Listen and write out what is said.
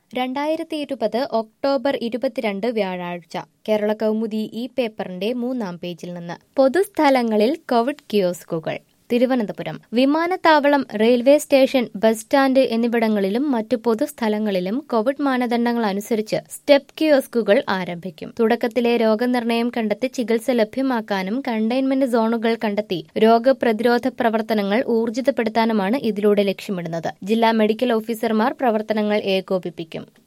രണ്ടായിരത്തി ഇരുപത് ഒക്ടോബർ ഇരുപത്തിരണ്ട് വ്യാഴാഴ്ച കേരള കൗമുദി ഈ പേപ്പറിന്റെ മൂന്നാം പേജിൽ നിന്ന് പൊതുസ്ഥലങ്ങളിൽ കോവിഡ് കിയോസ്കുകൾ തിരുവനന്തപുരം വിമാനത്താവളം റെയിൽവേ സ്റ്റേഷൻ ബസ് സ്റ്റാൻഡ് എന്നിവിടങ്ങളിലും മറ്റു പൊതുസ്ഥലങ്ങളിലും കോവിഡ് മാനദണ്ഡങ്ങൾ അനുസരിച്ച് സ്റ്റെപ്പ് കിയോസ്കുകൾ ആരംഭിക്കും തുടക്കത്തിലെ രോഗനിർണയം കണ്ടെത്തി ചികിത്സ ലഭ്യമാക്കാനും കണ്ടെയ്ൻമെന്റ് സോണുകൾ കണ്ടെത്തി രോഗപ്രതിരോധ പ്രവർത്തനങ്ങൾ ഊർജിതപ്പെടുത്താനുമാണ് ഇതിലൂടെ ലക്ഷ്യമിടുന്നത് ജില്ലാ മെഡിക്കൽ ഓഫീസർമാർ പ്രവർത്തനങ്ങൾ ഏകോപിപ്പിക്കും